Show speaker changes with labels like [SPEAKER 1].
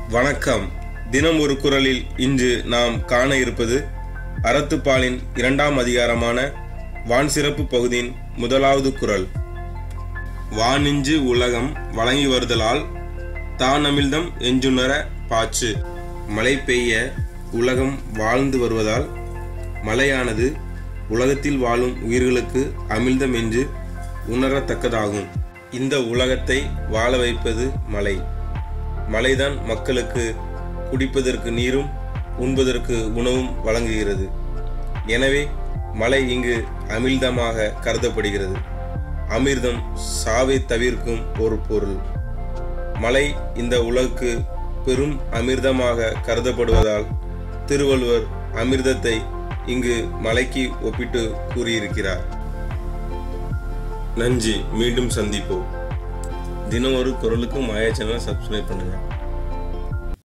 [SPEAKER 1] வணக்கம் தினம் ஒரு குரலில் இன்று நாம் காண இருப்பது அறத்துப்பாலின் இரண்டாம் அதிகாரமான வான் சிறப்பு பகுதியின் முதலாவது குரல் வானிஞ்சு உலகம் வழங்கி வருதலால் தான் அமிழ்தம் எஞ்சுணர பாச்சு மழை பெய்ய உலகம் வாழ்ந்து வருவதால் மழையானது உலகத்தில் வாழும் உயிர்களுக்கு அமிழ்தம் என்று உணரத்தக்கதாகும் இந்த உலகத்தை வாழ வைப்பது மழை மழைதான் மக்களுக்கு குடிப்பதற்கு நீரும் உண்பதற்கு உணவும் வழங்குகிறது எனவே மழை இங்கு அமிர்தமாக கருதப்படுகிறது அமிர்தம் சாவை தவிர்க்கும் ஒரு பொருள் மழை இந்த உலகுக்கு பெரும் அமிர்தமாக கருதப்படுவதால் திருவள்ளுவர் அமிர்தத்தை இங்கு மலைக்கு ஒப்பிட்டு கூறியிருக்கிறார் நன்றி மீண்டும் சந்திப்போம் தினம் ஒரு குரலுக்கு மாயா சேனலை சப்ஸ்கிரைப் பண்ணுங்க